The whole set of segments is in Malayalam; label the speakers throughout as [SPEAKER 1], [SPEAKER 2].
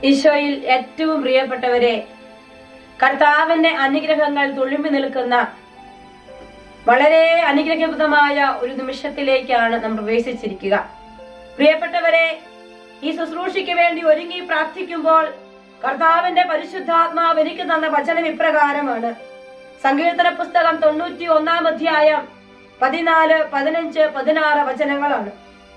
[SPEAKER 1] ഈശോയിൽ ഏറ്റവും പ്രിയപ്പെട്ടവരെ കർത്താവിന്റെ അനുഗ്രഹങ്ങൾ തുളുമ്പി നിൽക്കുന്ന വളരെ അനുഗ്രഹപ്രദമായ ഒരു നിമിഷത്തിലേക്കാണ് നാം പ്രവേശിച്ചിരിക്കുക പ്രിയപ്പെട്ടവരെ ഈ ശുശ്രൂഷയ്ക്ക് വേണ്ടി ഒരുങ്ങി പ്രാർത്ഥിക്കുമ്പോൾ കർത്താവിന്റെ പരിശുദ്ധാത്മാവ് എനിക്ക് തന്ന വചനം ഇപ്രകാരമാണ് സങ്കീർത്തന പുസ്തകം തൊണ്ണൂറ്റി ഒന്നാം അധ്യായം പതിനാല് പതിനഞ്ച് പതിനാറ് വചനങ്ങളാണ്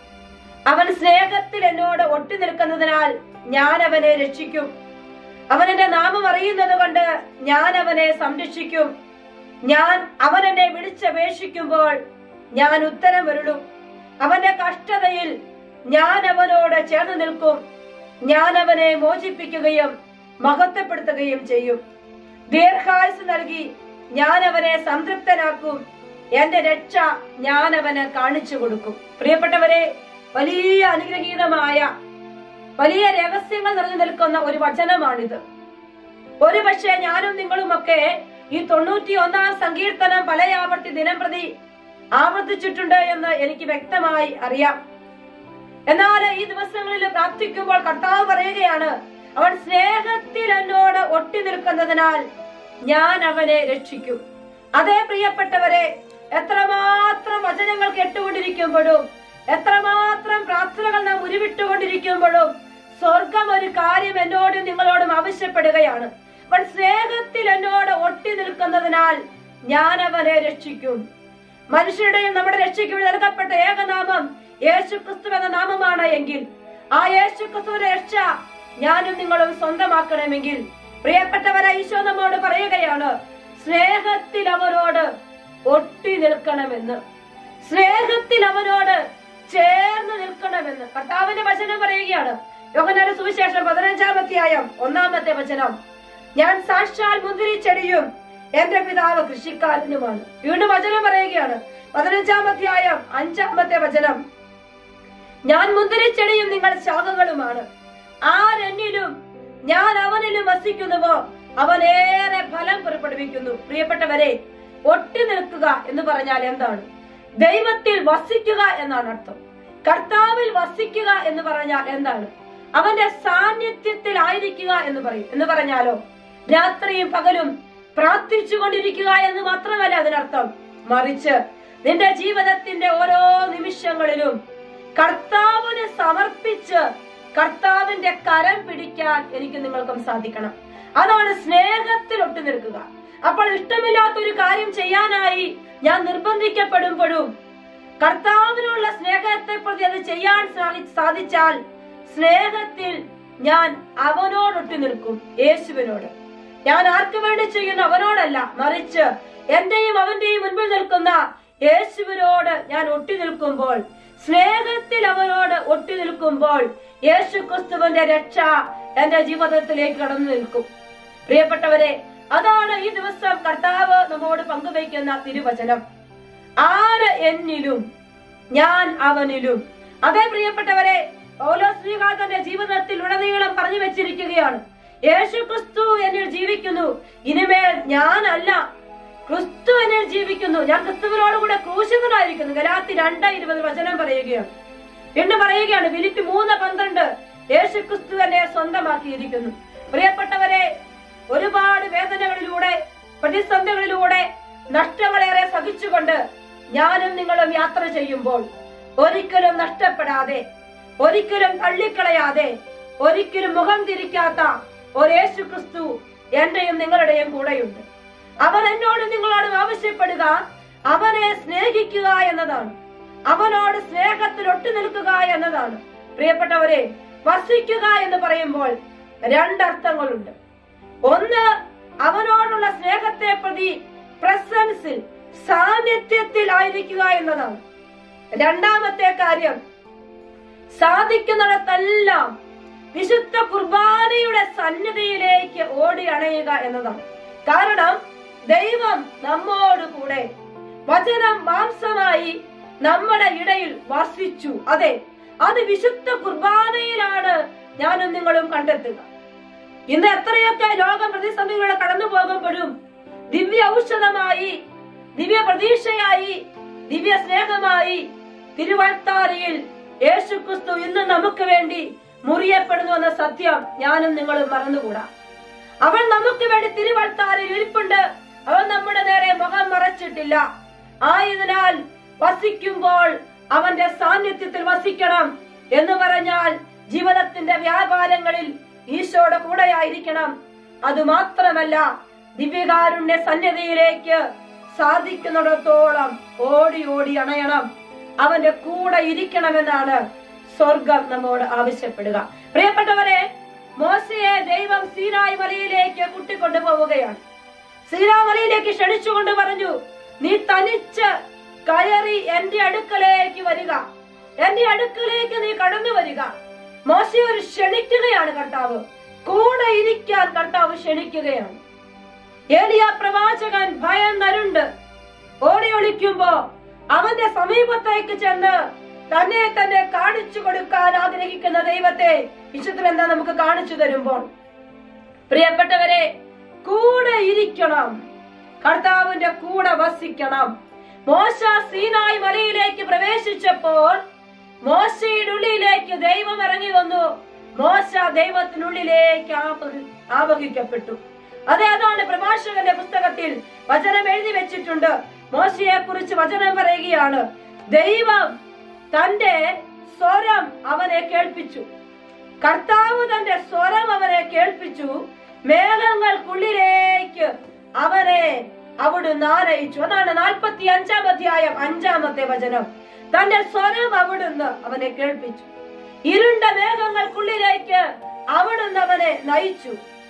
[SPEAKER 1] അവൻ സ്നേഹത്തിൽ എന്നോട് ഒട്ടി നിൽക്കുന്നതിനാൽ ഞാൻ അവനെ രക്ഷിക്കും അവൻ എന്റെ നാമം അറിയുന്നത് കൊണ്ട് ഞാൻ അവനെ സംരക്ഷിക്കും ഞാൻ അവൻ എന്നെ വിളിച്ചപേക്ഷിക്കുമ്പോൾ ഞാൻ ഉത്തരം വരുളും അവന്റെ കഷ്ടതയിൽ ഞാൻ അവനോട് ചേർന്ന് നിൽക്കും ഞാൻ അവനെ മോചിപ്പിക്കുകയും മഹത്വപ്പെടുത്തുകയും ചെയ്യും ദീർഘായുസ് നൽകി ഞാൻ അവനെ സംതൃപ്തനാക്കും എന്റെ രക്ഷ ഞാൻ അവന് കാണിച്ചു കൊടുക്കും പ്രിയപ്പെട്ടവരെ വലിയ അനുഗ്രഹീതമായ വലിയ രഹസ്യങ്ങൾ നിറഞ്ഞു നിൽക്കുന്ന ഒരു വചനമാണിത് ഒരു പക്ഷേ ഞാനും നിങ്ങളുമൊക്കെ ഈ തൊണ്ണൂറ്റി ഒന്നാം സങ്കീർത്തനം പലയാവർത്തി ദിനം പ്രതി ആവർത്തിച്ചിട്ടുണ്ട് എന്ന് എനിക്ക് വ്യക്തമായി അറിയാം എന്നാൽ ഈ ദിവസങ്ങളിൽ പ്രാർത്ഥിക്കുമ്പോൾ കർത്താവ് പറയുകയാണ് അവൻ സ്നേഹത്തിൽ എന്നോട് ഒട്ടി നിൽക്കുന്നതിനാൽ ഞാൻ അവനെ രക്ഷിക്കും അതേ പ്രിയപ്പെട്ടവരെ എത്രമാത്രം വചനങ്ങൾ കേട്ടുകൊണ്ടിരിക്കുമ്പോഴും എത്രമാത്രം പ്രാർത്ഥനകൾ നാം ഉരുവിട്ടുകൊണ്ടിരിക്കുമ്പോഴും സ്വർഗം ഒരു കാര്യം എന്നോടും നിങ്ങളോടും ആവശ്യപ്പെടുകയാണ് അവൻ സ്നേഹത്തിൽ എന്നോട് ഒട്ടി നിൽക്കുന്നതിനാൽ ഞാൻ അവനെ രക്ഷിക്കും മനുഷ്യരുടെയും നമ്മുടെ രക്ഷയ്ക്ക് വേണ്ടി നൽകപ്പെട്ട ഏകനാമം യേശു ക്രിസ്തു എന്ന നാമമാണ് എങ്കിൽ ആ യേശു ക്രിസ്തുവിന്റെ രക്ഷ ഞാനും നിങ്ങളും സ്വന്തമാക്കണമെങ്കിൽ പ്രിയപ്പെട്ടവരെ ഈശോ നമ്മോട് പറയുകയാണ് സ്നേഹത്തിൽ അവരോട് ഒട്ടി നിൽക്കണമെന്ന് സ്നേഹത്തിൽ അവനോട് ചേർന്ന് നിൽക്കണമെന്ന് കർത്താവിന്റെ വചനം പറയുകയാണ് യോഹനാന സുവിശേഷം പതിനഞ്ചാം അധ്യായം ഒന്നാമത്തെ വചനം ഞാൻ സാക്ഷാൽ മുന്തിരിച്ചെടിയും എന്റെ പിതാവ് കൃഷിക്കാരനുമാണ് വീണ്ടും വചനം പറയുകയാണ് പതിനഞ്ചാം അധ്യായം അഞ്ചാമത്തെ വചനം ഞാൻ മുന്തിരിച്ചെടിയും നിങ്ങൾ ശാഖകളുമാണ് ആരെന്നിലും ഞാൻ അവനിലും വസിക്കുന്നുവോ അവനേറെ ഫലം പുറപ്പെടുവിക്കുന്നു പ്രിയപ്പെട്ടവരെ ഒട്ടി നിൽക്കുക എന്ന് പറഞ്ഞാൽ എന്താണ് ദൈവത്തിൽ വസിക്കുക എന്നാണ് അർത്ഥം കർത്താവിൽ വസിക്കുക എന്ന് പറഞ്ഞാൽ എന്താണ് അവന്റെ സാന്നിധ്യത്തിൽ ആയിരിക്കുക എന്ന് പറയും എന്ന് പറഞ്ഞാലോ രാത്രിയും പകലും പ്രാർത്ഥിച്ചു കൊണ്ടിരിക്കുക എന്ന് മാത്രമല്ല അതിനർത്ഥം മറിച്ച് നിന്റെ ജീവിതത്തിന്റെ ഓരോ നിമിഷങ്ങളിലും കർത്താവിന് സമർപ്പിച്ച് കർത്താവിന്റെ കരം പിടിക്കാൻ എനിക്ക് നിങ്ങൾക്കും സാധിക്കണം അതാണ് സ്നേഹത്തിൽ ഒട്ടു നിൽക്കുക അപ്പോൾ ഇഷ്ടമില്ലാത്ത ഒരു കാര്യം ചെയ്യാനായി ഞാൻ നിർബന്ധിക്കപ്പെടുമ്പോഴും കർത്താവിനുള്ള സ്നേഹത്തെ പ്രതി അത് ചെയ്യാൻ സാധി- സാധിച്ചാൽ സ്നേഹത്തിൽ ഞാൻ അവനോടൊട്ടി നിൽക്കും യേശുവിനോട് ഞാൻ ആർക്കു വേണ്ടി ചെയ്യുന്ന അവനോടല്ല മറിച്ച് എന്റെയും അവന്റെയും മുൻപിൽ നിൽക്കുന്ന യേശുവിനോട് ഞാൻ ഒട്ടി നിൽക്കുമ്പോൾ സ്നേഹത്തിൽ അവനോട് ഒട്ടി നിൽക്കുമ്പോൾ യേശു ക്രിസ്തുവിന്റെ രക്ഷ എന്റെ ജീവിതത്തിലേക്ക് കടന്നു നിൽക്കും പ്രിയപ്പെട്ടവരെ അതാണ് ഈ ദിവസം കർത്താവ് നമ്മോട് പങ്കുവയ്ക്കുന്ന തിരുവചനം ആര് എന്നിലും ഞാൻ അവനിലും അതേ പ്രിയപ്പെട്ടവരെ പൗലോ ശ്രീകാ തന്റെ ജീവിതത്തിൽ ഉടനീളം പറഞ്ഞു വെച്ചിരിക്കുകയാണ് യേശു ക്രിസ്തു എന്നിൽ ജീവിക്കുന്നു ഇനിമേൽ ഞാനല്ല ക്രിസ്തു എന്നിൽ ജീവിക്കുന്നു ഞാൻ ക്രിസ്തുവിനോട് കൂടെ ക്രൂശിതനായിരിക്കുന്നു ഗലാത്തി രണ്ട് ഇരുപത് വചനം പറയുകയാണ് വീണ്ടും പറയുകയാണ് ഫിലിപ്പി മൂന്ന് പന്ത്രണ്ട് യേശു ക്രിസ്തു എന്നെ സ്വന്തമാക്കിയിരിക്കുന്നു പ്രിയപ്പെട്ടവരെ ഒരുപാട് വേദനകളിലൂടെ പ്രതിസന്ധികളിലൂടെ നഷ്ടങ്ങളേറെ സഹിച്ചുകൊണ്ട് ഞാനും നിങ്ങളും യാത്ര ചെയ്യുമ്പോൾ ഒരിക്കലും നഷ്ടപ്പെടാതെ ഒരിക്കലും തള്ളിക്കളയാതെ ഒരിക്കലും മുഖം തിരിക്കാത്ത ഒരു യേശു ക്രിസ്തു എന്റെയും നിങ്ങളുടെയും കൂടെയുണ്ട് അവൻ എന്നോട് നിങ്ങളോടും ആവശ്യപ്പെടുക അവനെ സ്നേഹിക്കുക എന്നതാണ് അവനോട് സ്നേഹത്തിൽ ഒട്ടു നിൽക്കുക എന്നതാണ് പ്രിയപ്പെട്ടവരെ വസിക്കുക എന്ന് പറയുമ്പോൾ രണ്ടർത്ഥങ്ങളുണ്ട് ഒന്ന് അവനോടുള്ള സ്നേഹത്തെ പ്രതി പ്രസൻസിൽ സാന്നിധ്യത്തിൽ ആയിരിക്കുക എന്നതാണ് രണ്ടാമത്തെ കാര്യം സാധിക്കുന്നിടത്തെല്ലാം വിശുദ്ധ കുർബാനയുടെ സന്നിധിയിലേക്ക് ഓടി അണയുക എന്നതാണ് കാരണം ദൈവം നമ്മോട് കൂടെ വചനം മാംസമായി നമ്മുടെ ഇടയിൽ വസിച്ചു അതെ അത് വിശുദ്ധ കുർബാനയിലാണ് ഞാനും നിങ്ങളും കണ്ടെത്തുക ഇന്ന് എത്രയൊക്കെ ലോകം പ്രതിസന്ധികളെ കടന്നു പോകുമ്പോഴും ദിവ്യ ഔഷധമായി ദിവ്യ പ്രതീക്ഷയായി ദിവ്യ സ്നേഹമായി തിരുവൾത്താരിയിൽ യേശു ക്രിസ്തു ഇന്ന് നമുക്ക് വേണ്ടി മുറിയപ്പെടുന്നു എന്ന സത്യം ഞാനും നിങ്ങളും മറന്നുകൂടാ അവൻ നമുക്ക് വേണ്ടി തിരുവൾത്താറിൽ ഇരിപ്പുണ്ട് അവൻ നമ്മുടെ നേരെ മുഖം മറച്ചിട്ടില്ല ആയതിനാൽ വസിക്കുമ്പോൾ അവന്റെ സാന്നിധ്യത്തിൽ വസിക്കണം എന്ന് പറഞ്ഞാൽ ജീവിതത്തിന്റെ വ്യാപാരങ്ങളിൽ ഈശോയുടെ കൂടെയായിരിക്കണം അതുമാത്രമല്ല ദിവ്യകാരുണ്യ സന്നിധിയിലേക്ക് സാധിക്കുന്നിടത്തോളം ഓടി ഓടി അണയണം അവന്റെ കൂടെ ഇരിക്കണമെന്നാണ് സ്വർഗം നമ്മോട് ആവശ്യപ്പെടുക പ്രിയപ്പെട്ടവരെ മോശയെ ദൈവം സീനായ് മലയിലേക്ക് കൂട്ടിക്കൊണ്ടു പോവുകയാണ് സീനാ മലയിലേക്ക് ക്ഷണിച്ചുകൊണ്ട് പറഞ്ഞു നീ തനിച്ച് കയറി എന്റെ അടുക്കലേക്ക് വരിക എന്റെ അടുക്കലേക്ക് നീ കടന്നു വരിക മോശയെ ഒരു ക്ഷണിക്കുകയാണ് കർത്താവ് കൂടെ ഇരിക്കാൻ കർത്താവ് ക്ഷണിക്കുകയാണ് ഏലിയ പ്രവാചകൻ ഭയം നരുണ്ട് ഓടി ഒളിക്കുമ്പോ അവന്റെ സമീപത്തേക്ക് ചെന്ന് തന്നെ തന്നെ കാണിച്ചു കൊടുക്കാൻ ആഗ്രഹിക്കുന്ന ദൈവത്തെ വിശുദ്ധൻ എന്താ നമുക്ക് കാണിച്ചു തരുമ്പോൾ പ്രിയപ്പെട്ടവരെ കൂടെ ഇരിക്കണം കർത്താവിന്റെ കൂടെ വസിക്കണം മോശ സീനായി മലയിലേക്ക് പ്രവേശിച്ചപ്പോൾ മോശയുടെ ഉള്ളിലേക്ക് ദൈവം ഇറങ്ങി വന്നു മോശ ദൈവത്തിനുള്ളിലേക്ക് ആപ- ആവഹിക്കപ്പെട്ടു അതെ അതാണ് പ്രഭാഷകന്റെ പുസ്തകത്തിൽ വചനം എഴുതി വെച്ചിട്ടുണ്ട് മോശയെ കുറിച്ച് വചനം പറയുകയാണ് ദൈവം തന്റെ സ്വരം അവനെ കേൾപ്പിച്ചു കർത്താവ് തന്റെ സ്വരം അവനെ കേൾപ്പിച്ചു മേഘങ്ങൾക്കുള്ളിലേക്ക് അവനെ അവിടുന്ന് ആനയിച്ചു അതാണ് നാൽപ്പത്തി അഞ്ചാം അധ്യായം അഞ്ചാമത്തെ വചനം തന്റെ സ്വരം അവിടുന്ന് അവനെ കേൾപ്പിച്ചു ഇരുണ്ട മേഘങ്ങൾക്കുള്ളിലേക്ക് അവിടുന്ന് അവനെ നയിച്ചു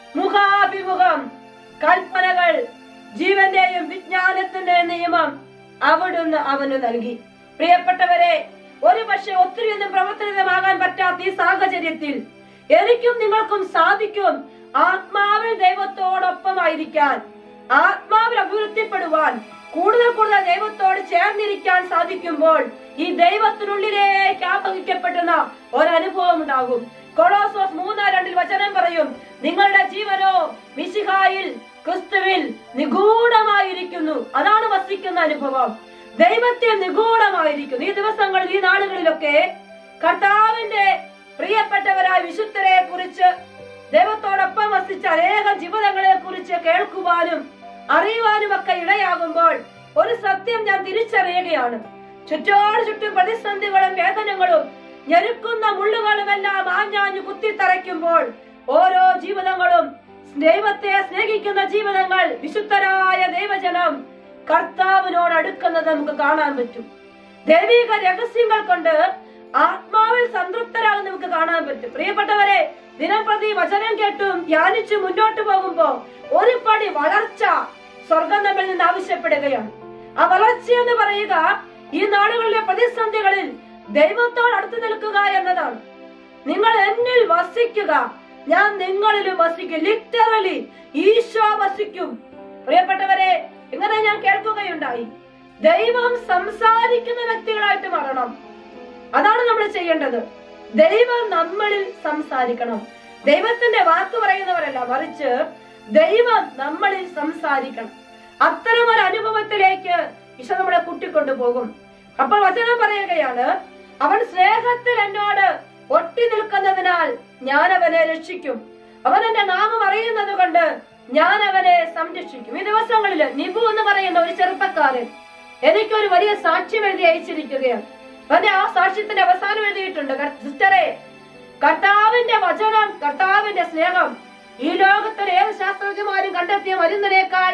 [SPEAKER 1] മുഖാഭിമുഖം കൽപ്പനകൾ ജീവന്റെയും വിജ്ഞാനത്തിന്റെയും നിയമം അവിടുന്ന് അവന് നൽകി പ്രിയപ്പെട്ടവരെ ഒരു പക്ഷെ ഒത്തിരിയൊന്നും പ്രവർത്തനമാകാൻ പറ്റാത്ത ഈ സാഹചര്യത്തിൽ എനിക്കും നിങ്ങൾക്കും സാധിക്കും ആത്മാവിൽ ദൈവത്തോടൊപ്പമായിരിക്കാൻ ആത്മാവിൽ അഭിവൃദ്ധിപ്പെടുവാൻ കൂടുതൽ കൂടുതൽ ദൈവത്തോട് ചേർന്നിരിക്കാൻ സാധിക്കുമ്പോൾ ഈ ദൈവത്തിനുള്ളിലേക്ക് ആപഹിക്കപ്പെടുന്ന ഒരനുഭവം ഉണ്ടാകും കൊളോസോസ് മൂന്ന് രണ്ടിൽ വചനം പറയും നിങ്ങളുടെ ജീവനോ മിശിഹായിൽ ക്രിസ്തുവിൽ നിഗൂഢമായിരിക്കുന്നു അതാണ് വസിക്കുന്ന അനുഭവം ദൈവത്തെ നിഗൂഢമായിരിക്കുന്നു ഈ ദിവസങ്ങളിൽ ഈ നാളുകളിലൊക്കെ കർത്താവിന്റെ പ്രിയപ്പെട്ടവരായ വിശുദ്ധരെ കുറിച്ച് ദൈവത്തോടൊപ്പം വസിച്ച അനേക ജീവിതങ്ങളെ കുറിച്ച് കേൾക്കുവാനും അറിയുവാനും ഒക്കെ ഇടയാകുമ്പോൾ ഒരു സത്യം ഞാൻ തിരിച്ചറിയുകയാണ് ചുറ്റോട് ചുറ്റും പ്രതിസന്ധികളും വേദനകളും ഞെരുക്കുന്ന മുള്ളുകളുമെല്ലാം ആഞ്ഞാഞ്ഞു കുത്തിത്തറയ്ക്കുമ്പോൾ ഓരോ ജീവിതങ്ങളും ദൈവത്തെ സ്നേഹിക്കുന്ന ജീവിതങ്ങൾ വിശുദ്ധരായ ദൈവജനം കർത്താവിനോട് അടുക്കുന്നത് നമുക്ക് കാണാൻ പറ്റും ദൈവിക രഹസ്യങ്ങൾ കൊണ്ട് ആത്മാവിൽ സംതൃപ്തരാകും നമുക്ക് കാണാൻ പറ്റും പ്രിയപ്പെട്ടവരെ ദിനംപ്രതി വചനം കേട്ടും ധ്യാനിച്ചു മുന്നോട്ട് പോകുമ്പോ ഒരു പടി വളർച്ച സ്വർഗം നമ്മിൽ നിന്ന് ആവശ്യപ്പെടുകയാണ് ആ വളർച്ച എന്ന് പറയുക ഈ നാടുകളിലെ പ്രതിസന്ധികളിൽ ദൈവത്തോട് അടുത്ത് നിൽക്കുക എന്നതാണ് നിങ്ങൾ എന്നിൽ വസിക്കുക ഞാൻ നിങ്ങളിലും വസിക്കും ലിറ്ററലി ഈശോ വസിക്കും പ്രിയപ്പെട്ടവരെ ഇങ്ങനെ ഞാൻ കേൾക്കുകയുണ്ടായി ദൈവം സംസാരിക്കുന്ന വ്യക്തികളായിട്ട് മാറണം അതാണ് നമ്മൾ ചെയ്യേണ്ടത് ദൈവം നമ്മളിൽ സംസാരിക്കണം ദൈവത്തിന്റെ വാക്ക് പറയുന്നവരല്ല മറിച്ച് ദൈവം നമ്മളിൽ സംസാരിക്കണം അത്തരം ഒരു അനുഭവത്തിലേക്ക് ഈശോ നമ്മളെ കൂട്ടിക്കൊണ്ടു പോകും അപ്പോൾ വചനം പറയുകയാണ് അവൻ സ്നേഹത്തിൽ എന്നോട് ഒട്ടി നിൽക്കുന്നതിനാൽ ഞാൻ അവനെ രക്ഷിക്കും അവൻ എന്റെ നാമം അറിയുന്നത് കൊണ്ട് ഞാൻ അവനെ സംരക്ഷിക്കും ഈ ദിവസങ്ങളില് നിബു എന്ന് പറയുന്ന ഒരു ചെറുപ്പക്കാരൻ എനിക്കൊരു വലിയ സാക്ഷ്യം എഴുതി അയച്ചിരിക്കുകയാണ് അവന്റെ ആ സാക്ഷ്യത്തിന്റെ അവസാനം എഴുതിയിട്ടുണ്ട് കർ- സിസ്റ്ററെ കർത്താവിന്റെ വചനം കർത്താവിന്റെ സ്നേഹം ഈ ലോകത്തിൽ ഏത് ശാസ്ത്രജ്ഞന്മാരും കണ്ടെത്തിയ മരുന്നിനേക്കാൾ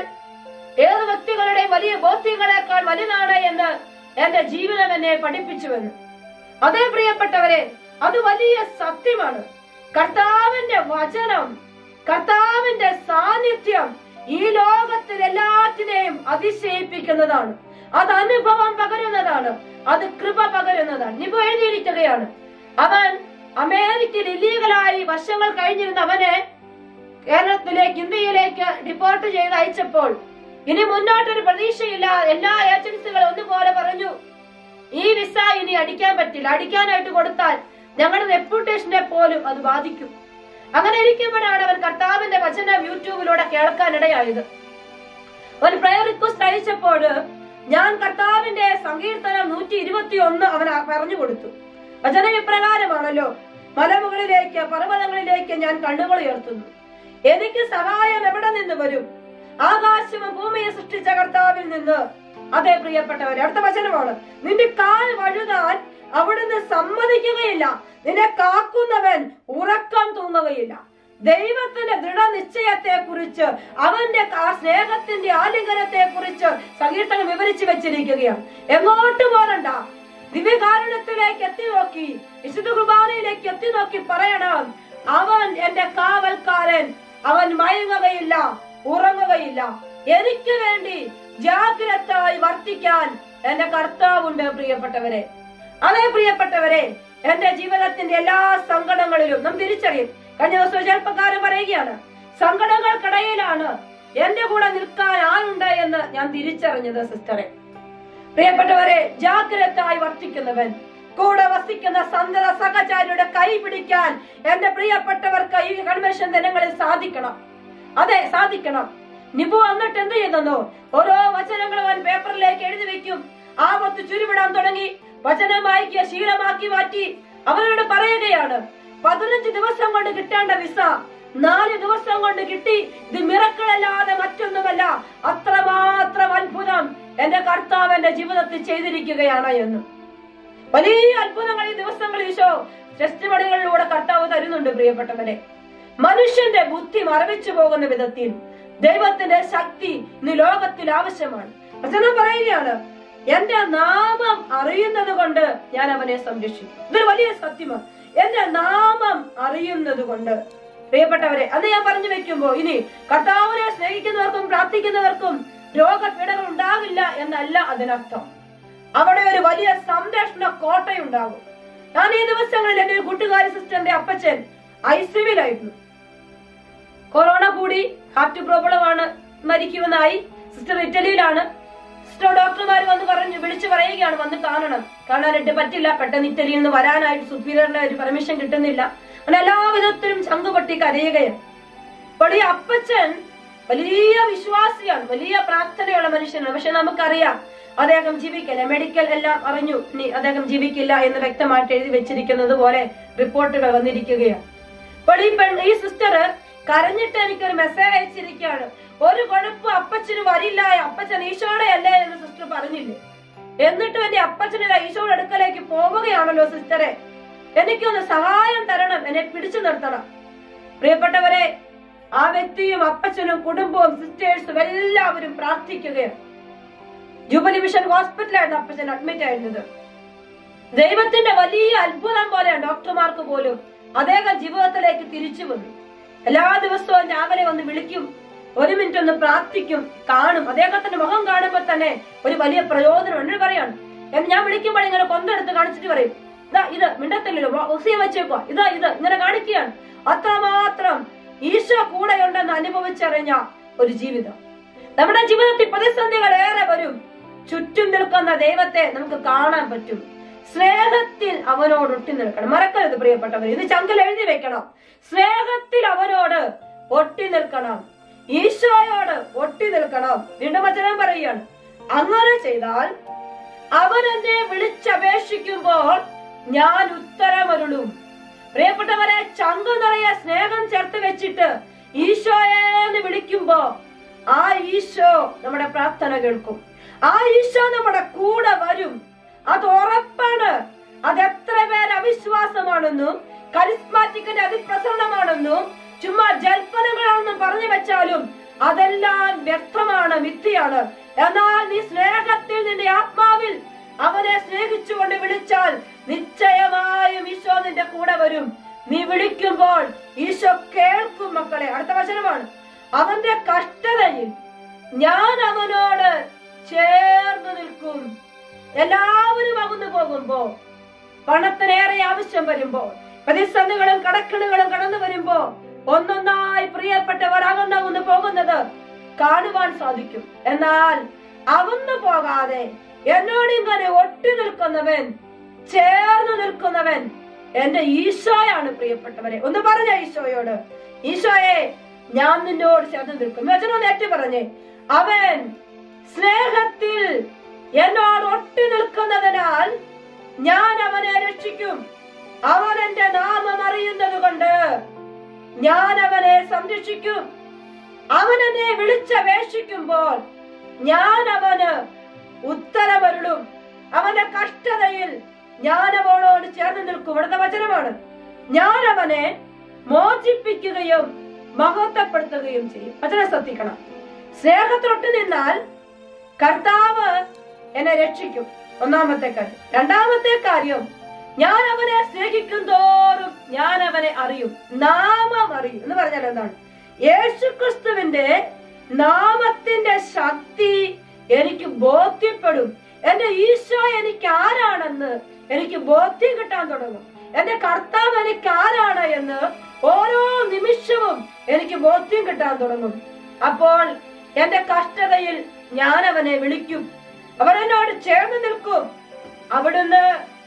[SPEAKER 1] ഏത് വ്യക്തികളുടെയും വലിയ ബോധ്യങ്ങളെക്കാൾ വലുതാണ് എന്ന് എന്റെ ജീവിതം എന്നെ പഠിപ്പിച്ചുവെന്ന് അതേ പ്രിയപ്പെട്ടവരെ അത് വലിയ സത്യമാണ് കർത്താവിന്റെ വചനം കർത്താവിന്റെ സാന്നിധ്യം ഈ ലോകത്തിൽ എല്ലാറ്റിനെയും അതിശയിപ്പിക്കുന്നതാണ് അത് അനുഭവം പകരുന്നതാണ് അത് കൃപ പകരുന്നതാണ് നിപ എഴുതിയിരിക്കുകയാണ് അവൻ അമേരിക്കയിൽ ഇല്ലീഗലായി വർഷങ്ങൾ കഴിഞ്ഞിരുന്ന അവനെ കേരളത്തിലേക്ക് ഇന്ത്യയിലേക്ക് ഡിപ്പോർട്ട് ചെയ്ത് അയച്ചപ്പോൾ ഇനി മുന്നോട്ടൊരു പ്രതീക്ഷയില്ല എല്ലാ ഏജൻസികളും ഒന്നുപോലെ പറഞ്ഞു ഈ വിസ ഇനി അടിക്കാൻ പറ്റില്ല അടിക്കാനായിട്ട് കൊടുത്താൽ ഞങ്ങളുടെ റെപ്യൂട്ടേഷനെ പോലും അത് ബാധിക്കും അങ്ങനെ ഇരിക്കുമ്പോഴാണ് അവൻ കർത്താവിന്റെ വചനം യൂട്യൂബിലൂടെ കേൾക്കാനിടയായത് ഒരു പ്രയർ റിക്വസ്റ്റ് അയച്ചപ്പോൾ ഞാൻ കർത്താവിന്റെ സങ്കീർത്തനം നൂറ്റി ഇരുപത്തി ഒന്ന് അവൻ പറഞ്ഞു കൊടുത്തു വചനം ഇപ്രകാരമാണല്ലോ മലമുകളിലേക്ക് പർവ്വതങ്ങളിലേക്ക് ഞാൻ കണ്ണുകൾ ഉയർത്തുന്നു എനിക്ക് സഹായം എവിടെ നിന്ന് വരും ആകാശവും ഭൂമിയെ സൃഷ്ടിച്ച കർത്താവിൽ നിന്ന് അതേ പ്രിയപ്പെട്ടവരെ അടുത്ത വചനമാണ് നിന്റെ കാൽ വഴുകാൻ അവിടുന്ന് സമ്മതിക്കുകയില്ല നിന്നെ കാക്കുന്നവൻ ഉറക്കം തൂങ്ങുകയില്ല ദൈവത്തിന്റെ ദൃഢനിശ്ചയത്തെ കുറിച്ച് അവന്റെ ആ സ്നേഹത്തിന്റെ ആലിംഗനത്തെ കുറിച്ച് സങ്കീർത്തനം വിവരിച്ചു വെച്ചിരിക്കുകയാണ് എങ്ങോട്ട് പോരണ്ട ദിവ്യകാരുണ്യത്തിലേക്ക് എത്തി നോക്കി വിശുദ്ധ കുർബാനയിലേക്ക് എത്തി നോക്കി പറയണം അവൻ എന്റെ കാവൽക്കാരൻ അവൻ മയങ്ങുകയില്ല ഉറങ്ങുകയില്ല എനിക്ക് വേണ്ടി ജാഗ്രതായി വർത്തിക്കാൻ എന്റെ കർത്താവുണ്ട് പ്രിയപ്പെട്ടവരെ അതേ പ്രിയപ്പെട്ടവരെ എന്റെ ജീവിതത്തിന്റെ എല്ലാ സങ്കടങ്ങളിലും നാം തിരിച്ചറിയും കഴിഞ്ഞ ദിവസം ചെറുപ്പക്കാരൻ പറയുകയാണ് സങ്കടങ്ങൾക്കിടയിലാണ് എന്റെ കൂടെ നിൽക്കാൻ ആരുണ്ട് എന്ന് ഞാൻ തിരിച്ചറിഞ്ഞത് സിസ്റ്ററെ പ്രിയപ്പെട്ടവരെ ജാഗ്രതായി വർത്തിക്കുന്നവൻ കൂടെ വസിക്കുന്ന സന്തത സഹചാരിയുടെ കൈ പിടിക്കാൻ എന്റെ പ്രിയപ്പെട്ടവർക്ക് ഈ കൺവെൻഷൻ ദിനങ്ങളിൽ സാധിക്കണം അതെ സാധിക്കണം നിപു വന്നിട്ട് എന്ത് ചെയ്യുന്നു ഓരോ വചനങ്ങളും അവൻ പേപ്പറിലേക്ക് എഴുതി വെക്കും ആപത്ത് ചുരുവിടാൻ തുടങ്ങി വചനം വായിക്കുക ശീലമാക്കി മാറ്റി അവനോട് പറയുകയാണ് പതിനഞ്ച് ദിവസം കൊണ്ട് കിട്ടേണ്ട വിസ നാല് ദിവസം കൊണ്ട് കിട്ടി ഇത് മിറക്കളല്ലാതെ മറ്റൊന്നുമല്ല അത്രമാത്രം അത്ഭുതം എന്റെ കർത്താവ് എന്റെ ജീവിതത്തിൽ ചെയ്തിരിക്കുകയാണ് എന്ന് വലിയ അത്ഭുതങ്ങൾ ഈ ദിവസങ്ങളിൽ ഈശോ ടെസ്റ്റ് പടികളിലൂടെ കർത്താവ് തരുന്നുണ്ട് പ്രിയപ്പെട്ടവരെ മനുഷ്യന്റെ ബുദ്ധി മറവിച്ചു പോകുന്ന വിധത്തിൽ ദൈവത്തിന്റെ ശക്തി ഇന്ന് ലോകത്തിൽ ആവശ്യമാണ് വചനം പറയുകയാണ് എന്റെ നാമം അറിയുന്നത് കൊണ്ട് ഞാൻ അവനെ സംരക്ഷിക്കും ഇതൊരു വലിയ സത്യമാണ് എന്റെ നാമം അറിയുന്നത് കൊണ്ട് പ്രിയപ്പെട്ടവരെ അത് ഞാൻ പറഞ്ഞു വെക്കുമ്പോ ഇനി കർത്താവിനെ സ്നേഹിക്കുന്നവർക്കും പ്രാർത്ഥിക്കുന്നവർക്കും രോഗപീഠകൾ ഉണ്ടാകില്ല എന്നല്ല അതിനർത്ഥം അവിടെ ഒരു വലിയ സംരക്ഷണ കോട്ടയുണ്ടാകും ഞാൻ ഈ ദിവസങ്ങളിൽ എന്റെ ഒരു കൂട്ടുകാരി സിസ്റ്ററിന്റെ അപ്പച്ചൻ ഐസിയുവിലായിരുന്നു കൊറോണ കൂടി ഹാർട്ട് പ്രോബ്ലം ആണ് മരിക്കുമെന്നായി സിസ്റ്റർ ഇറ്റലിയിലാണ് സിസ്റ്റർ ഡോക്ടർമാർ വന്ന് പറഞ്ഞു വിളിച്ചു പറയുകയാണ് വന്ന് കാണണം കാണാനായിട്ട് പറ്റില്ല പെട്ടെന്ന് ഇറ്റലിയിൽ നിന്ന് വരാനായിട്ട് സുപ്പീരിയറിന്റെ ഒരു പെർമിഷൻ കിട്ടുന്നില്ല അങ്ങനെ എല്ലാ വിധത്തിലും ചങ്കുപൊട്ടി കരയുകയാണ് അപ്പോൾ ഈ അപ്പച്ചൻ വലിയ വിശ്വാസിയാണ് വലിയ പ്രാർത്ഥനയുള്ള മനുഷ്യനാണ് പക്ഷെ നമുക്കറിയാം അദ്ദേഹം ജീവിക്കില്ല മെഡിക്കൽ എല്ലാം അറിഞ്ഞു ഇനി അദ്ദേഹം ജീവിക്കില്ല എന്ന് വ്യക്തമായിട്ട് എഴുതി വെച്ചിരിക്കുന്നത് പോലെ റിപ്പോർട്ടുകൾ വന്നിരിക്കുകയാണ് അപ്പോൾ ഈ പെൺ ഈ സിസ്റ്റർ കരഞ്ഞിട്ട് എനിക്കൊരു മെസ്സേജ് അയച്ചിരിക്കുകയാണ് ഒരു കുഴപ്പം അപ്പച്ചന് വരില്ല അപ്പച്ചൻ ഈശോടെ അല്ലേ എന്ന് സിസ്റ്റർ പറഞ്ഞില്ലേ എന്നിട്ടും എന്റെ അപ്പച്ചന് ഈശോയുടെ അടുക്കലേക്ക് പോവുകയാണല്ലോ സിസ്റ്ററെ എനിക്കൊന്ന് സഹായം തരണം എന്നെ പിടിച്ചു നിർത്തണം പ്രിയപ്പെട്ടവരെ ആ വ്യക്തിയും അപ്പച്ചനും കുടുംബവും സിസ്റ്റേഴ്സും എല്ലാവരും പ്രാർത്ഥിക്കുകയാണ് ജൂബലി മിഷൻ ഹോസ്പിറ്റലായിരുന്നു അപ്പച്ചൻ അഡ്മിറ്റ് ആയിരുന്നത് ദൈവത്തിന്റെ വലിയ അത്ഭുതം പോലെയാണ് ഡോക്ടർമാർക്ക് പോലും അദ്ദേഹം ജീവിതത്തിലേക്ക് തിരിച്ചു വന്നു എല്ലാ ദിവസവും രാവിലെ വന്ന് വിളിക്കും ഒരു മിനിറ്റ് ഒന്ന് പ്രാർത്ഥിക്കും കാണും അദ്ദേഹത്തിന്റെ മുഖം കാണുമ്പോൾ തന്നെ ഒരു വലിയ പ്രയോജനം എന്നോട് പറയാണ് എന്ന് ഞാൻ വിളിക്കുമ്പോൾ ഇങ്ങനെ കൊന്തെടുത്ത് കാണിച്ചിട്ട് പറയും ഇതാ ഇത് മിണ്ടത്തില്ലല്ലോ ഒസിയ വെച്ചേക്കോ ഇതാ ഇത് ഇങ്ങനെ കാണിക്കുകയാണ് അത്രമാത്രം ഈശോ കൂടെയുണ്ടെന്ന് അനുഭവിച്ചറിഞ്ഞ ഒരു ജീവിതം നമ്മുടെ ജീവിതത്തിൽ പ്രതിസന്ധികൾ ഏറെ വരും ചുറ്റും നിൽക്കുന്ന ദൈവത്തെ നമുക്ക് കാണാൻ പറ്റും സ്നേഹത്തിൽ അവനോട് ഒട്ടി നിൽക്കണം മറക്കരുത് പ്രിയപ്പെട്ടവർ ഇത് ചങ്കിൽ എഴുതി വെക്കണം സ്നേഹത്തിൽ അവനോട് ഒട്ടി നിൽക്കണം ഈശോയോട് ഒട്ടി നിൽക്കണം വീണ്ടും വചനം പറയുകയാണ് അങ്ങനെ ചെയ്താൽ അവൻ എന്നെ വിളിച്ചപേക്ഷിക്കുമ്പോൾ ഞാൻ ഉത്തരമരുളും പ്രിയപ്പെട്ടവരെ ചങ്കു നിറയെ സ്നേഹം ചേർത്ത് വെച്ചിട്ട് ഈശോയെ എന്ന് വിളിക്കുമ്പോ ആ ഈശോ നമ്മുടെ പ്രാർത്ഥന കേൾക്കും ആ ഈശോ നമ്മുടെ കൂടെ വരും അത് ഉറപ്പാണ് അത് എത്ര പേര് അവിശ്വാസമാണെന്നും കരിസ്മാറ്റിക്കിന്റെ അതിപ്രസരണമാണെന്നും ചുമ്മാ ജൽപ്പനങ്ങളാണെന്നും പറഞ്ഞു വെച്ചാലും അതെല്ലാം വ്യക്തമാണ് മിഥ്യയാണ് എന്നാൽ നീ സ്നേഹത്തിൽ നിന്റെ ആത്മാവിൽ അവനെ സ്നേഹിച്ചുകൊണ്ട് വിളിച്ചാൽ നിശ്ചയമായും ഈശോ നിന്റെ കൂടെ വരും നീ വിളിക്കുമ്പോൾ ഈശോ കേൾക്കും മക്കളെ അടുത്ത വചനമാണ് അവന്റെ കഷ്ടതയിൽ ഞാൻ അവനോട് ചേർന്ന് നിൽക്കും എല്ലാവരും അകന്നു പോകുമ്പോ പണത്തിനേറെ ആവശ്യം വരുമ്പോ പ്രതിസന്ധികളും കടക്കണുകളും കടന്നു വരുമ്പോ ഒന്നൊന്നായി പ്രിയപ്പെട്ടവർ അകന്നകന്നു പോകുന്നത് കാണുവാൻ സാധിക്കും എന്നാൽ അകന്നു പോകാതെ എന്നോട് ഇങ്ങനെ ഒട്ടി നിൽക്കുന്നവൻ ചേർന്ന് നിൽക്കുന്നവൻ എന്റെ ഈശോയാണ് പ്രിയപ്പെട്ടവരെ ഒന്ന് പറഞ്ഞ ഈശോയോട് ഈശോയെ ഞാൻ നിന്നോട് ചേർന്ന് നിൽക്കും വചനം ഏറ്റു പറഞ്ഞേ അവൻ സ്നേഹത്തിൽ എന്നോട് ഒട്ടി നിൽക്കുന്നതിനാൽ ഞാൻ അവനെ രക്ഷിക്കും അവൻ എന്റെ നാമം ഞാൻ അവനെ സംരക്ഷിക്കും അവൻ എന്നെ വിളിച്ചപേക്ഷിക്കുമ്പോൾ ഞാൻ അവന് ഉത്തരമരുളും അവന്റെ കഷ്ടതയിൽ ഞാൻ അവനോട് ചേർന്ന് നിൽക്കും ഇവിടുത്തെ വചനമാണ് ഞാൻ അവനെ മോചിപ്പിക്കുകയും മഹത്വപ്പെടുത്തുകയും ചെയ്യും വചനം ശ്രദ്ധിക്കണം സ്നേഹത്തൊട്ട് നിന്നാൽ കർത്താവ് എന്നെ രക്ഷിക്കും ഒന്നാമത്തെ കാര്യം രണ്ടാമത്തെ കാര്യം ഞാൻ അവനെ സ്നേഹിക്കും തോറും ഞാൻ അവനെ അറിയും നാമം അറിയും എന്ന് പറഞ്ഞാൽ എന്താണ് യേശുക്രിസ്തുവിന്റെ നാമത്തിന്റെ ശക്തി എനിക്ക് ബോധ്യപ്പെടും എന്റെ ഈശോ എനിക്ക് ആരാണെന്ന് എനിക്ക് ബോധ്യം കിട്ടാൻ തുടങ്ങും എന്റെ കർത്താവ് എനിക്ക് ആരാണ് എന്ന് ഓരോ നിമിഷവും എനിക്ക് ബോധ്യം കിട്ടാൻ തുടങ്ങും അപ്പോൾ എന്റെ കഷ്ടതയിൽ ഞാൻ അവനെ വിളിക്കും അവൻ എന്നോട് ചേർന്ന് നിൽക്കും അവിടുന്ന്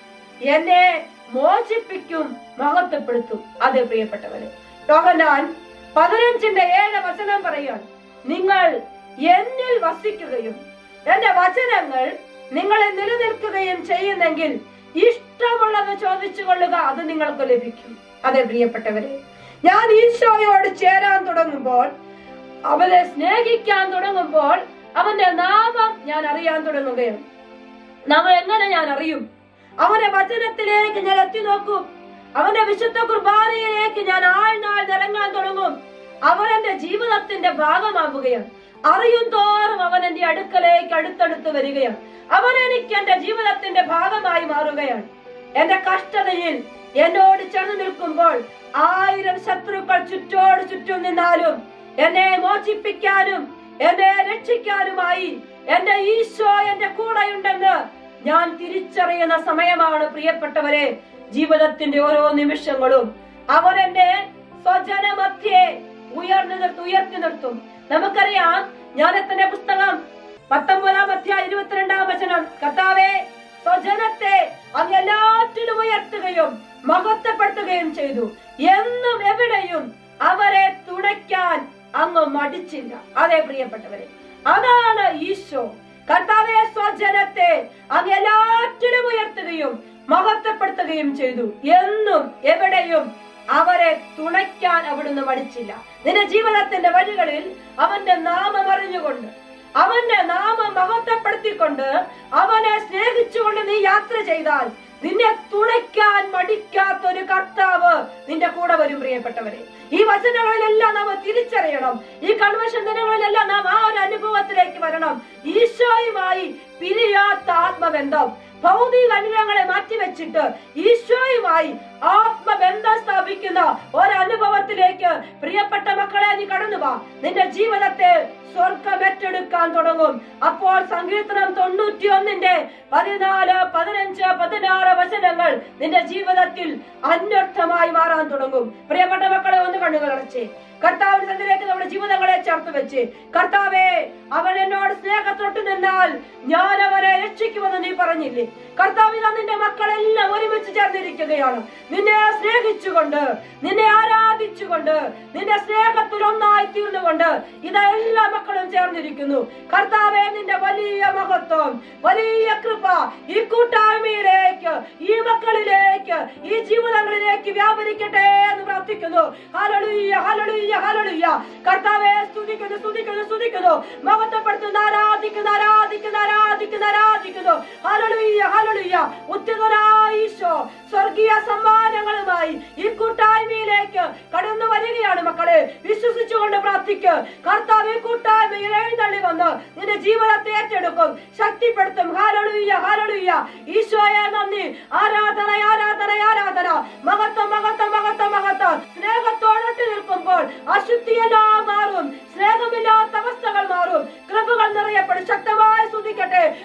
[SPEAKER 1] എന്നെ മോചിപ്പിക്കും മഹത്വപ്പെടുത്തും അതെ പ്രിയപ്പെട്ടവരെ യോഹന്നാൻ പതിനഞ്ചിന്റെ ഏഴ് വചനം പറയുകയാണ് നിങ്ങൾ എന്നിൽ വസിക്കുകയും എന്റെ വചനങ്ങൾ നിങ്ങളെ നിലനിൽക്കുകയും ചെയ്യുന്നെങ്കിൽ ഇഷ്ടമുള്ളത് ചോദിച്ചു കൊള്ളുക അത് നിങ്ങൾക്ക് ലഭിക്കും അതെ പ്രിയപ്പെട്ടവരെ ഞാൻ ഈശോയോട് ചേരാൻ തുടങ്ങുമ്പോൾ അവനെ സ്നേഹിക്കാൻ തുടങ്ങുമ്പോൾ അവന്റെ നാമം ഞാൻ അറിയാൻ തുടങ്ങുകയാണ് നാമം എങ്ങനെ ഞാൻ അറിയും അവന്റെ വചനത്തിലേക്ക് ഞാൻ എത്തി നോക്കും അവന്റെ വിശുദ്ധ കുർബാനയിലേക്ക് ഞാൻ ആഴ്ന്നാഴ്ന്നിറങ്ങാൻ തുടങ്ങും അവൻ എന്റെ ജീവിതത്തിന്റെ ഭാഗമാവുകയാണ് അറിയും തോറും അവൻ എന്റെ അടുക്കലേക്ക് അടുത്തടുത്ത് വരികയാണ് അവൻ എനിക്ക് എന്റെ ജീവിതത്തിന്റെ ഭാഗമായി മാറുകയാണ് എന്റെ കഷ്ടതയിൽ എന്നോട് ചേർന്ന് നിൽക്കുമ്പോൾ ആയിരം ശത്രുക്കൾ ചുറ്റോട് ചുറ്റും നിന്നാലും എന്നെ മോചിപ്പിക്കാനും എന്നെ രക്ഷിക്കാനുമായി എന്റെ ഈശോ എന്റെ കൂടെയുണ്ടെന്ന് ഞാൻ തിരിച്ചറിയുന്ന സമയമാണ് പ്രിയപ്പെട്ടവരെ ജീവിതത്തിന്റെ ഓരോ നിമിഷങ്ങളും അവൻ എന്റെ സ്വജനമധ്യേ ഉയർന്നു നിർത്തും ഉയർത്തി നിർത്തും നമുക്കറിയാം ജ്ഞാനത്തിന്റെ പുസ്തകം പത്തൊമ്പതാം അധ്യായ ഇരുപത്തിരണ്ടാം വചനം കർത്താവെ സ്വജനത്തെ അങ്ങ് എല്ലാറ്റിലും ഉയർത്തുകയും മഹത്വപ്പെടുത്തുകയും ചെയ്തു എന്നും എവിടെയും അവരെ തുണയ്ക്കാൻ അങ്ങ് മടിച്ചില്ല അതെ പ്രിയപ്പെട്ടവരെ അതാണ് ഈശോ കർത്താവെ സ്വജനത്തെ അങ്ങ് എല്ലാറ്റിലും ഉയർത്തുകയും മഹത്വപ്പെടുത്തുകയും ചെയ്തു എന്നും എവിടെയും അവരെ തുണയ്ക്കാൻ അവിടുന്ന് മടിച്ചില്ല നിന്റെ ജീവിതത്തിന്റെ വഴികളിൽ അവന്റെ നാമം അറിഞ്ഞുകൊണ്ട് അവന്റെ നാമം മഹത്വപ്പെടുത്തിക്കൊണ്ട് അവനെ സ്നേഹിച്ചുകൊണ്ട് നീ യാത്ര ചെയ്താൽ നിന്നെ തുണയ്ക്കാൻ മടിക്കാത്ത ഒരു കർത്താവ് നിന്റെ കൂടെ വരും പ്രിയപ്പെട്ടവരെ ഈ വചനങ്ങളിലെല്ലാം നാം തിരിച്ചറിയണം ഈ കൺവെൻഷൻ ദിനങ്ങളിലെല്ലാം നാം ആ ഒരു അനുഭവത്തിലേക്ക് വരണം ഈശോയുമായി പിരിയാത്ത ആത്മബന്ധം ഭൗതിക അനുഗ്രഹങ്ങളെ മാറ്റിവെച്ചിട്ട് ഈശോയുമായി ആത്മബന്ധം സ്ഥാപിക്കുന്ന ഒരനുഭവത്തിലേക്ക് പ്രിയപ്പെട്ട മക്കളെ നീ കടന്നു വാ നിന്റെ ജീവിതത്തെ സ്വർഗം ഏറ്റെടുക്കാൻ തുടങ്ങും അപ്പോൾ സങ്കീർത്തനം തൊണ്ണൂറ്റി ഒന്നിന്റെ പതിനാല് പതിനഞ്ച് പതിനാറ് വചനങ്ങൾ നിന്റെ ജീവിതത്തിൽ അന്വർത്ഥമായി മാറാൻ തുടങ്ങും പ്രിയപ്പെട്ട മക്കളെ ഒന്ന് കണ്ണുകളടച്ചേ കർത്താവിന്റെ സന്നിധിയിലേക്ക് നമ്മുടെ ജീവിതങ്ങളെ ചേർത്ത് വെച്ച് കർത്താവേ അവൻ എന്നോട് സ്നേഹത്തൊട്ട് നിന്നാൽ ഞാൻ അവരെ രക്ഷിക്കുമെന്ന് നീ പറഞ്ഞില്ലേ കർത്താവ് ഇതാ നിന്റെ മക്കളെല്ലാം ഒരുമിച്ച് ചേർന്നിരിക്കുകയാണ് നിന്നെ സ്നേഹിച്ചുകൊണ്ട് നിന്നെ ആരാധിച്ചുകൊണ്ട് നിന്റെ സ്നേഹത്തിൽ ഒന്നായി തീർന്നുകൊണ്ട് ഇതാ എല്ലാ മക്കളും ചേർന്നിരിക്കുന്നു കർത്താവെ നിന്റെ വലിയ മഹത്വം വലിയ കൃപ ഈ കൂട്ടായ്മയിലേക്ക് ഈ മക്കളിലേക്ക് ഈ ജീവിതങ്ങളിലേക്ക് വ്യാപരിക്കട്ടെ എന്ന് പ്രാർത്ഥിക്കുന്നു ഹല്ലേലൂയ ഹല്ലേലൂയ ഹല്ലേലൂയ കർത്താവെ സ്തുതിക്കുന്നു സ്തുതിക്കുന്നു സ്തുതിക്കുന്നു മഹത്വപ്പെടുത്തുന്നു ആരാധിക്കുന്നു ആരാധിക്കുന്നു ആരാധിക്കുന്നു ആരാധിക്കുന്നു ഹല്ലേലൂയ ഹല്ലേലൂയ ഉത്തരനായ ഈശോ സ്വർഗീയ സമ്മാനങ്ങളുമായി ഈ കൂട്ടായ്മയിലേക്ക് കടന്നു വരികയാണ് മക്കളെ വിശ്വസിച്ചുകൊണ്ട് പ്രാർത്ഥിക്ക് കർത്താവ് ഈ കൂട്ടായ്മയിൽ എഴുന്നള്ളി വന്ന് നിന്റെ ജീവിതത്തെ ഏറ്റെടുക്കും ശക്തിപ്പെടുത്തും ഹാലളുയ്യ ഹാലളുയ്യ ഈശോയെ നന്ദി ആരാധന ആരാധന ആരാധന മഹത്വം മഹത്വം മഹത്വം മഹത്വം സ്നേഹത്തോടൊട്ട് നിൽക്കുമ്പോൾ അശുദ്ധിയെല്ലാം മാറും സ്നേഹമില്ലാത്ത അവസ്ഥകൾ മാറും കൃപകൾ നിറയപ്പെടും ശക്തമായി സ്തുതിക്കട്ടെ